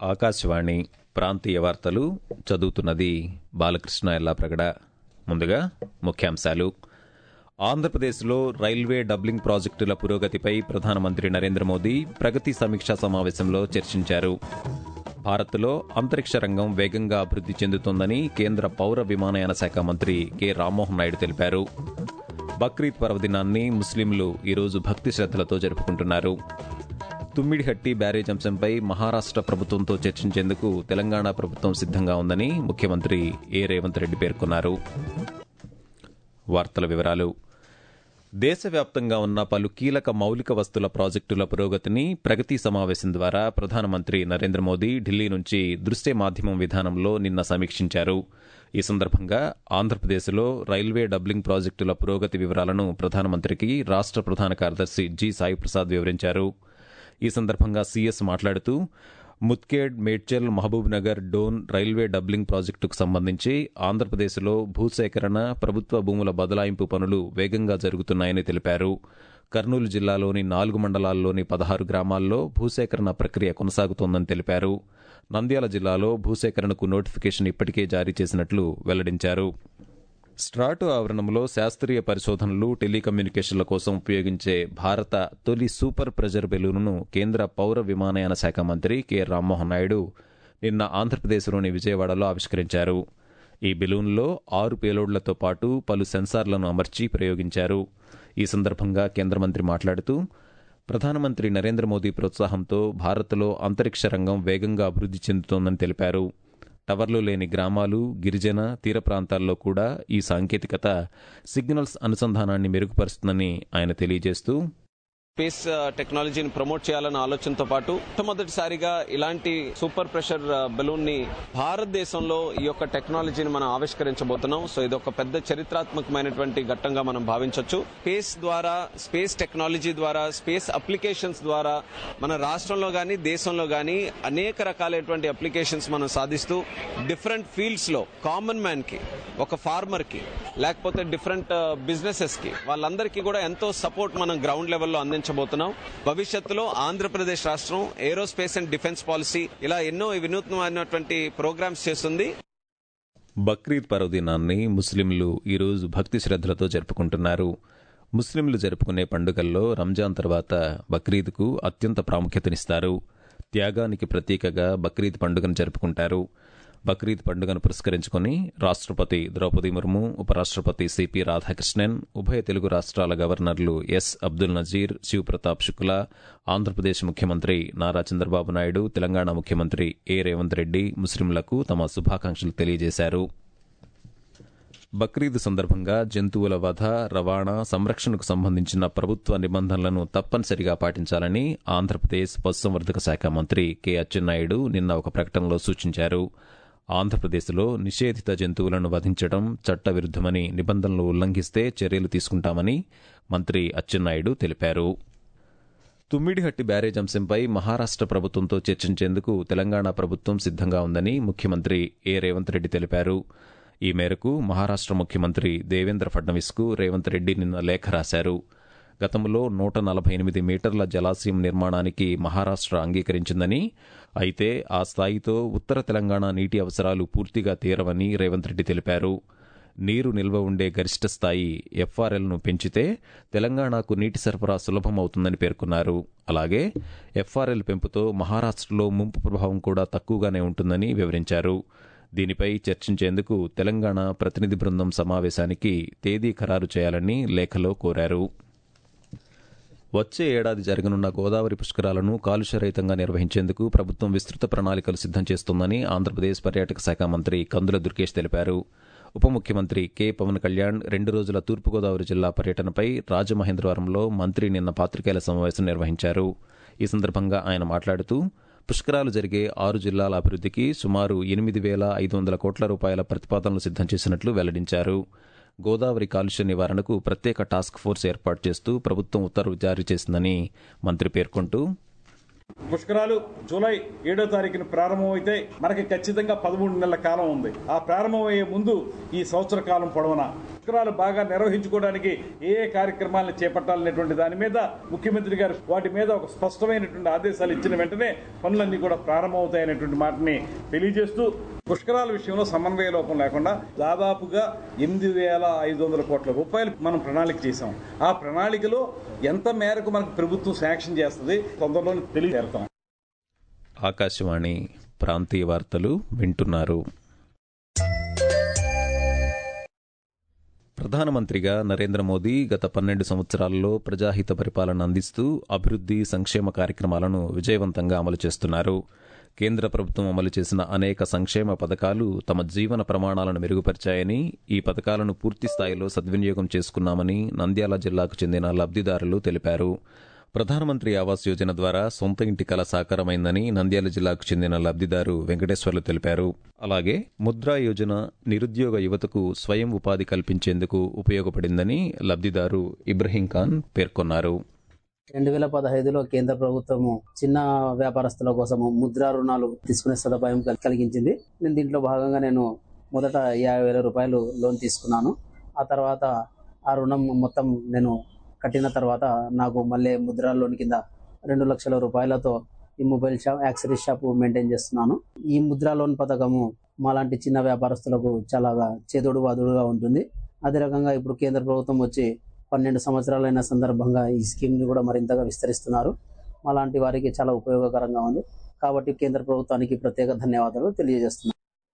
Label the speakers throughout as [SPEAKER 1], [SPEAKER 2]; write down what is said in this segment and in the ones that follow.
[SPEAKER 1] ఆకాశవాణి ప్రాంతీయ వార్తలు చదువుతున్నది బాలకృష్ణ ఎల్లాప్రగడ ముందుగా ముఖ్యాంశాలు ఆంధ్రప్రదేశ్లో రైల్వే డబ్లింగ్ ప్రాజెక్టుల పురోగతిపై ప్రధానమంత్రి నరేంద్ర మోదీ ప్రగతి సమీక్షా సమావేశంలో చర్చించారు భారత్లో అంతరిక్ష రంగం వేగంగా అభివృద్ధి చెందుతోందని కేంద్ర పౌర విమానయాన శాఖ మంత్రి కె రామ్మోహన్ నాయుడు తెలిపారు బక్రీద్ పర్వదినాన్ని ముస్లింలు ఈరోజు భక్తి శ్రద్దలతో జరుపుకుంటున్నారు తుమ్మిడిహట్టి బ్యారేజ్ అంశంపై మహారాష్ట్ర ప్రభుత్వంతో చర్చించేందుకు తెలంగాణ ప్రభుత్వం సిద్ధంగా ఉందని ముఖ్యమంత్రి ఏ రేవంత్ రెడ్డి పేర్కొన్నారు వార్తల వివరాలు దేశవ్యాప్తంగా ఉన్న పలు కీలక మౌలిక వస్తుల ప్రాజెక్టుల పురోగతిని ప్రగతి సమావేశం ద్వారా ప్రధానమంత్రి నరేంద్ర మోదీ ఢిల్లీ నుంచి దృశ్య మాధ్యమం విధానంలో నిన్న సమీక్షించారు ఈ సందర్భంగా ఆంధ్రప్రదేశ్లో రైల్వే డబ్లింగ్ ప్రాజెక్టుల పురోగతి వివరాలను ప్రధానమంత్రికి రాష్ట్ర ప్రధాన కార్యదర్శి జి సాయి ప్రసాద్ వివరించారు ఈ సందర్భంగా సీఎస్ మాట్లాడుతూ ముత్కేడ్ మేడ్చల్ మహబూబ్ నగర్ డోన్ రైల్వే డబ్లింగ్ ప్రాజెక్టుకు సంబంధించి ఆంధ్రప్రదేశ్లో భూసేకరణ ప్రభుత్వ భూముల బదలాయింపు పనులు వేగంగా జరుగుతున్నాయని తెలిపారు కర్నూలు జిల్లాలోని నాలుగు మండలాల్లోని పదహారు గ్రామాల్లో భూసేకరణ ప్రక్రియ కొనసాగుతోందని తెలిపారు నంద్యాల జిల్లాలో భూసేకరణకు నోటిఫికేషన్ ఇప్పటికే జారీ చేసినట్లు వెల్లడించారు స్ట్రాటో ఆవరణంలో శాస్త్రీయ పరిశోధనలు టెలికమ్యూనికేషన్ల కోసం ఉపయోగించే భారత తొలి సూపర్ ప్రెజర్ బెలూన్ను కేంద్ర పౌర విమానయాన శాఖ మంత్రి కె రామ్మోహన్ నాయుడు నిన్న ఆంధ్రప్రదేశ్లోని విజయవాడలో ఆవిష్కరించారు ఈ బెలూన్లో ఆరు పేలోడ్లతో పాటు పలు సెన్సార్లను అమర్చి ప్రయోగించారు ఈ సందర్భంగా కేంద్ర మంత్రి మాట్లాడుతూ ప్రధానమంత్రి నరేంద్ర మోదీ ప్రోత్సాహంతో భారత్లో అంతరిక్ష రంగం వేగంగా అభివృద్ధి చెందుతోందని తెలిపారు టవర్లు లేని గ్రామాలు గిరిజన తీర ప్రాంతాల్లో కూడా ఈ సాంకేతికత సిగ్నల్స్ అనుసంధానాన్ని మెరుగుపరుస్తుందని ఆయన తెలియజేస్తూ
[SPEAKER 2] స్పేస్ టెక్నాలజీని ప్రమోట్ చేయాలన్న ఆలోచనతో పాటు మొట్టమొదటిసారిగా ఇలాంటి సూపర్ ప్రెషర్ బెలూన్ ని భారతదేశంలో ఈ యొక్క టెక్నాలజీని మనం ఆవిష్కరించబోతున్నాం సో ఇది ఒక పెద్ద చరిత్రాత్మకమైనటువంటి ఘట్టంగా మనం భావించవచ్చు స్పేస్ ద్వారా స్పేస్ టెక్నాలజీ ద్వారా స్పేస్ అప్లికేషన్స్ ద్వారా మన రాష్ట్రంలో గాని దేశంలో గాని అనేక రకాలైనటువంటి అప్లికేషన్స్ మనం సాధిస్తూ డిఫరెంట్ ఫీల్డ్స్ లో కామన్ మ్యాన్ కి ఒక ఫార్మర్ కి లేకపోతే డిఫరెంట్ బిజినెసెస్ కి వాళ్ళందరికీ కూడా ఎంతో సపోర్ట్ మనం గ్రౌండ్ లెవెల్లో అందించబోతున్నాం భవిష్యత్తులో ఆంధ్రప్రదేశ్ రాష్ట్రం ఏరోస్పేస్ అండ్ డిఫెన్స్ పాలసీ ఇలా ఎన్నో వినూత్నమైనటువంటి ప్రోగ్రామ్స్ చేస్తుంది
[SPEAKER 1] బక్రీద్ పర్వదినాన్ని ముస్లింలు ఈరోజు భక్తి శ్రద్దలతో జరుపుకుంటున్నారు ముస్లింలు జరుపుకునే పండుగల్లో రంజాన్ తర్వాత బక్రీద్కు అత్యంత ప్రాముఖ్యతనిస్తారు త్యాగానికి ప్రతీకగా బక్రీద్ పండుగను జరుపుకుంటారు బక్రీద్ పండుగను పురస్కరించుకుని రాష్ట్రపతి ద్రౌపది ముర్ము ఉపరాష్ట్రపతి సిపి రాధాకృష్ణన్ ఉభయ తెలుగు రాష్ట్రాల గవర్నర్లు ఎస్ అబ్దుల్ నజీర్ శివప్రతాప్ శుక్లా ఆంధ్రప్రదేశ్ ముఖ్యమంత్రి నారా చంద్రబాబు నాయుడు తెలంగాణ ముఖ్యమంత్రి ఏ రేవంత్ రెడ్డి ముస్లింలకు తమ శుభాకాంక్షలు తెలియజేశారు బక్రీద్ సందర్భంగా జంతువుల వధ రవాణా సంరక్షణకు సంబంధించిన ప్రభుత్వ నిబంధనలను తప్పనిసరిగా పాటించాలని ఆంధ్రప్రదేశ్ పశుసంవర్ధక శాఖ మంత్రి కె అచ్చెన్నాయుడు నిన్న ఒక ప్రకటనలో సూచించారు ఆంధ్రప్రదేశ్లో నిషేధిత జంతువులను వధించడం చట్టవిరుద్దమని నిబంధనలు ఉల్లంఘిస్తే చర్యలు తీసుకుంటామని మంత్రి అచ్చెన్నాయుడు తెలిపారు తుమ్మిడిహట్టి బ్యారేజ్ అంశంపై మహారాష్ట్ర ప్రభుత్వంతో చర్చించేందుకు తెలంగాణ ప్రభుత్వం సిద్ధంగా ఉందని ముఖ్యమంత్రి ఏ రేవంత్ రెడ్డి తెలిపారు ఈ మేరకు మహారాష్ట్ర ముఖ్యమంత్రి దేవేంద్ర ఫడ్నవీస్కు రేవంత్ రెడ్డి నిన్న లేఖ రాశారు గతంలో నూట నలభై ఎనిమిది మీటర్ల జలాశయం నిర్మాణానికి మహారాష్ట్ర అంగీకరించిందని అయితే ఆ స్థాయితో ఉత్తర తెలంగాణ నీటి అవసరాలు పూర్తిగా తీరవని రేవంత్ రెడ్డి తెలిపారు నీరు నిల్వ ఉండే గరిష్ట స్థాయి ఎఫ్ఆర్ఎల్ను పెంచితే తెలంగాణకు నీటి సరఫరా సులభమవుతుందని పేర్కొన్నారు అలాగే ఎఫ్ఆర్ఎల్ పెంపుతో మహారాష్ట్రలో ముంపు ప్రభావం కూడా తక్కువగానే ఉంటుందని వివరించారు దీనిపై చర్చించేందుకు తెలంగాణ ప్రతినిధి బృందం సమావేశానికి తేదీ ఖరారు చేయాలని లేఖలో కోరారు వచ్చే ఏడాది జరగనున్న గోదావరి పుష్కరాలను కాలుష్యరహితంగా నిర్వహించేందుకు ప్రభుత్వం విస్తృత ప్రణాళికలు సిద్ధం చేస్తోందని ఆంధ్రప్రదేశ్ పర్యాటక శాఖ మంత్రి కందుల దుర్గేష్ తెలిపారు ఉప ముఖ్యమంత్రి కె పవన్ కళ్యాణ్ రెండు రోజుల తూర్పుగోదావరి జిల్లా పర్యటనపై రాజమహేంద్రవరంలో మంత్రి నిన్న పాత్రికేయుల సమావేశం నిర్వహించారు ఈ సందర్భంగా ఆయన మాట్లాడుతూ పుష్కరాలు జరిగే ఆరు జిల్లాల అభివృద్ధికి సుమారు ఎనిమిది వేల ఐదు వందల కోట్ల రూపాయల ప్రతిపాదనలు సిద్ధం చేసినట్లు వెల్లడించారు గోదావరి కాలుష్య నివారణకు ప్రత్యేక టాస్క్ ఫోర్స్ ఏర్పాటు చేస్తూ ప్రభుత్వం ఉత్తర్వు జారీ చేసిందని మంత్రి పేర్కొంటూ
[SPEAKER 3] పుష్కరాలు జూలై ఏడో తారీఖున ప్రారంభమైతే మనకి ఖచ్చితంగా పదమూడు నెలల కాలం ఉంది ఆ ప్రారంభమయ్యే ముందు ఈ సంవత్సర కాలం పొడవునా పుష్కరాలు బాగా నిర్వహించుకోవడానికి ఏ ఏ కార్యక్రమాలను చేపట్టాలనేటువంటి దాని మీద ముఖ్యమంత్రి గారు వాటి మీద ఒక స్పష్టమైనటువంటి ఆదేశాలు ఇచ్చిన వెంటనే పనులన్నీ కూడా ప్రారంభమవుతాయనేటువంటి మాటని తెలియజేస్తూ పుష్కరాల విషయంలో సమన్వయ లోపం లేకుండా దాదాపుగా ఎనిమిది వేల ఐదు వందల కోట్ల రూపాయలు మనం ప్రణాళిక చేశాం ఆ ప్రణాళికలో ఎంత మేరకు మనకు ప్రభుత్వం శాంక్షన్ చేస్తుంది తొందరలోనే తెలియజేస్తాం
[SPEAKER 1] ఆకాశవాణి ప్రాంతీయ వార్తలు వింటున్నారు ప్రధానమంత్రిగా నరేంద్ర మోదీ గత పన్నెండు సంవత్సరాల్లో ప్రజాహిత పరిపాలన అందిస్తూ అభివృద్ధి సంక్షేమ కార్యక్రమాలను విజయవంతంగా అమలు చేస్తున్నారు కేంద్ర ప్రభుత్వం అమలు చేసిన అనేక సంక్షేమ పథకాలు తమ జీవన ప్రమాణాలను మెరుగుపరిచాయని ఈ పథకాలను పూర్తి స్థాయిలో సద్వినియోగం చేసుకున్నామని నంద్యాల జిల్లాకు చెందిన లబ్దిదారులు తెలిపారు ప్రధానమంత్రి ఆవాస్ యోజన ద్వారా సొంత ఇంటి కల సాకారమైందని నంద్యాల జిల్లాకు చెందిన లబ్దిదారు వెంకటేశ్వర్లు తెలిపారు అలాగే ముద్రా యోజన నిరుద్యోగ యువతకు స్వయం ఉపాధి కల్పించేందుకు ఉపయోగపడిందని లబ్దిదారు ఇబ్రహీం ఖాన్ పేర్కొన్నారు
[SPEAKER 4] రెండు వేల పదహైదులో కేంద్ర ప్రభుత్వము చిన్న వ్యాపారస్తుల కోసము ముద్రా రుణాలు తీసుకునే సదుపాయం కల్- కలిగించింది నేను దీంట్లో భాగంగా నేను మొదట యాభై వేల రూపాయలు లోన్ తీసుకున్నాను ఆ తర్వాత ఆ రుణం మొత్తం నేను కట్టిన తర్వాత నాకు మళ్ళీ ముద్రా లోన్ కింద రెండు లక్షల రూపాయలతో ఈ mobile shop accessories shop maintain చేస్తున్నాను ఈ ముద్రా లోన్ పథకము మాలాంటి చిన్న వ్యాపారస్తులకు చాలా చేదోడు వాదుడుగా ఉంటుంది అదే రకంగా ఇప్పుడు కేంద్ర ప్రభుత్వం వచ్చి పన్నెండు సంవత్సరాలైన సందర్భంగా ఈ స్కీమ్ ని కూడా మరింతగా విస్తరిస్తున్నారు అలాంటి వారికి చాలా ఉపయోగకరంగా ఉంది కాబట్టి కేంద్ర ప్రభుత్వానికి ప్రత్యేక ధన్యవాదాలు తెలియజేస్తున్నాను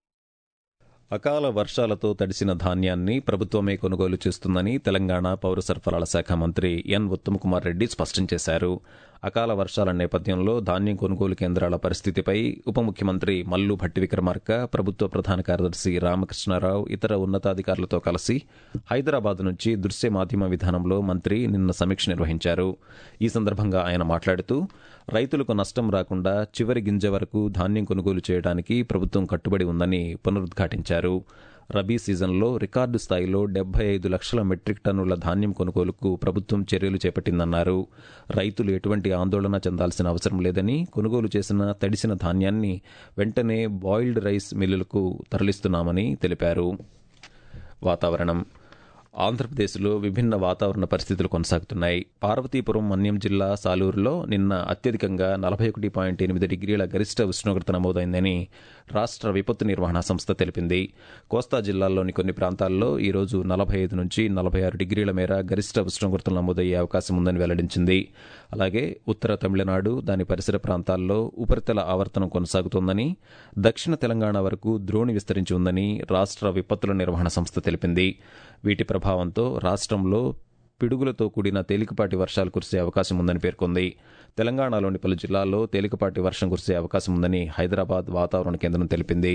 [SPEAKER 1] అకాల వర్షాలతో తడిసిన ధాన్యాన్ని ప్రభుత్వమే కొనుగోలు చేస్తుందని తెలంగాణ పౌర సరఫరాల శాఖ మంత్రి ఎన్ ఉత్తమకుమార్ రెడ్డి స్పష్టం చేశారు అకాల వర్షాల నేపథ్యంలో ధాన్యం కొనుగోలు కేంద్రాల పరిస్థితిపై ఉప ముఖ్యమంత్రి మల్లు భట్టి విక్రమార్క ప్రభుత్వ ప్రధాన కార్యదర్శి రామకృష్ణారావు ఇతర ఉన్నతాధికారులతో కలిసి హైదరాబాద్ నుంచి దృశ్య మాధ్యమ విధానంలో మంత్రి నిన్న సమీక్ష నిర్వహించారు ఈ సందర్భంగా ఆయన మాట్లాడుతూ రైతులకు నష్టం రాకుండా చివరి గింజ వరకు ధాన్యం కొనుగోలు చేయడానికి ప్రభుత్వం కట్టుబడి ఉందని పునరుద్ఘాటించారు రబీ సీజన్లో రికార్డు స్థాయిలో డెబ్బై ఐదు లక్షల మెట్రిక్ టన్నుల ధాన్యం కొనుగోలుకు ప్రభుత్వం చర్యలు చేపట్టిందన్నారు రైతులు ఎటువంటి ఆందోళన చెందాల్సిన అవసరం లేదని కొనుగోలు చేసిన తడిసిన ధాన్యాన్ని వెంటనే బాయిల్డ్ రైస్ మిల్లులకు తరలిస్తున్నామని తెలిపారు వాతావరణం ఆంధ్రప్రదేశ్లో విభిన్న వాతావరణ పరిస్థితులు కొనసాగుతున్నాయి పార్వతీపురం మన్యం జిల్లా సాలూరులో నిన్న అత్యధికంగా నలభై ఒకటి పాయింట్ ఎనిమిది డిగ్రీల గరిష్ట ఉష్ణోగ్రత నమోదైందని రాష్ట్ర విపత్తు నిర్వహణ సంస్థ తెలిపింది కోస్తా జిల్లాల్లోని కొన్ని ప్రాంతాల్లో ఈ రోజు నలభై ఐదు నుంచి నలభై ఆరు డిగ్రీల మేర గరిష్ట ఉష్ణోగ్రతలు నమోదయ్యే అవకాశం ఉందని వెల్లడించింది అలాగే ఉత్తర తమిళనాడు దాని పరిసర ప్రాంతాల్లో ఉపరితల ఆవర్తనం కొనసాగుతోందని దక్షిణ తెలంగాణ వరకు ద్రోణి విస్తరించి ఉందని రాష్ట్ర విపత్తుల నిర్వహణ సంస్థ తెలిపింది వీటి ప్రభావంతో రాష్ట్రంలో పిడుగులతో కూడిన తేలికపాటి వర్షాలు కురిసే అవకాశం ఉందని పేర్కొంది తెలంగాణలోని పలు జిల్లాల్లో తేలికపాటి వర్షం కురిసే అవకాశం ఉందని హైదరాబాద్ వాతావరణ కేంద్రం తెలిపింది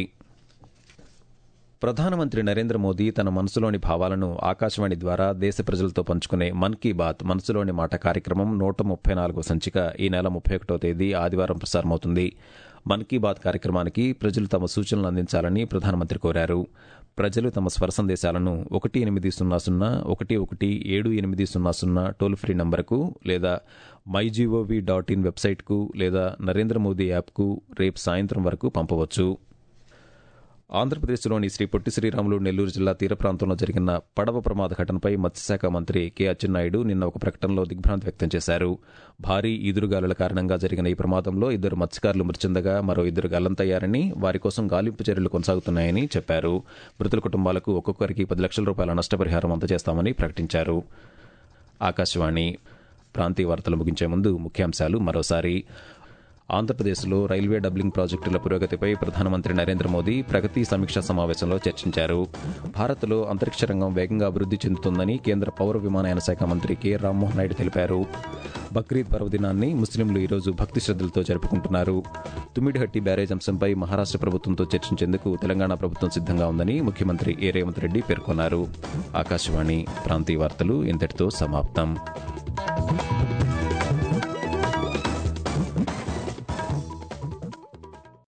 [SPEAKER 1] ప్రధానమంత్రి నరేంద్ర మోదీ తన మనసులోని భావాలను ఆకాశవాణి ద్వారా దేశ ప్రజలతో పంచుకునే మన్ కీ బాత్ మనసులోని మాట కార్యక్రమం నూట ముప్పై నాలుగో సంచిక ఈ నెల ముప్పై ఒకటో తేదీ ఆదివారం ప్రసారమవుతుంది మన్ కీ బాత్ కార్యక్రమానికి ప్రజలు తమ సూచనలు అందించాలని ప్రధానమంత్రి కోరారు ప్రజలు తమ స్వర సందేశాలను ఒకటి ఎనిమిది సున్నా సున్నా ఒకటి ఒకటి ఏడు ఎనిమిది సున్నా సున్నా టోల్ ఫ్రీ నంబర్కు లేదా మై జీఓవి డాట్ ఇన్ వెబ్సైట్కు లేదా నరేంద్ర మోదీ యాప్కు రేపు సాయంత్రం వరకు పంపవచ్చు ఆంధ్రప్రదేశ్లోని శ్రీ పొట్టి శ్రీరాములు నెల్లూరు జిల్లా తీర ప్రాంతంలో జరిగిన పడవ ప్రమాద ఘటనపై మత్స్యశాఖ మంత్రి కె అచ్చెన్నాయుడు నిన్న ఒక ప్రకటనలో దిగ్భ్రాంతి వ్యక్తం చేశారు భారీ ఈదురుగాలుల కారణంగా జరిగిన ఈ ప్రమాదంలో ఇద్దరు మత్స్యకారులు మృతి చెందగా మరో ఇద్దరు గల్లంతయ్యారని వారి కోసం గాలింపు చర్యలు కొనసాగుతున్నాయని చెప్పారు మృతుల కుటుంబాలకు ఒక్కొక్కరికి పది లక్షల రూపాయల నష్టపరిహారం అందజేస్తామని ప్రకటించారు ఆకాశవాణి ప్రాంతీయ వార్తలు ముగించే ముందు ముఖ్యాంశాలు మరోసారి ఆంధ్రప్రదేశ్లో రైల్వే డబ్లింగ్ ప్రాజెక్టుల పురోగతిపై ప్రధానమంత్రి నరేంద్ర మోదీ ప్రగతి సమీక్షా సమావేశంలో చర్చించారు భారత్లో అంతరిక్ష రంగం వేగంగా అభివృద్ధి చెందుతుందని కేంద్ర పౌర విమానయాన శాఖ మంత్రి కె రామ్మోహన్ నాయుడు తెలిపారు బక్రీద్ పర్వదినాన్ని ముస్లింలు ఈరోజు భక్తి శ్రద్దలతో జరుపుకుంటున్నారు తుమ్మిడిహట్టి బ్యారేజ్ అంశంపై మహారాష్ట్ర ప్రభుత్వంతో చర్చించేందుకు తెలంగాణ ప్రభుత్వం సిద్ధంగా ఉందని ముఖ్యమంత్రి ఏ రేవంత్ రెడ్డి పేర్కొన్నారు ఆకాశవాణి ప్రాంతీయ వార్తలు ఇంతటితో సమాప్తం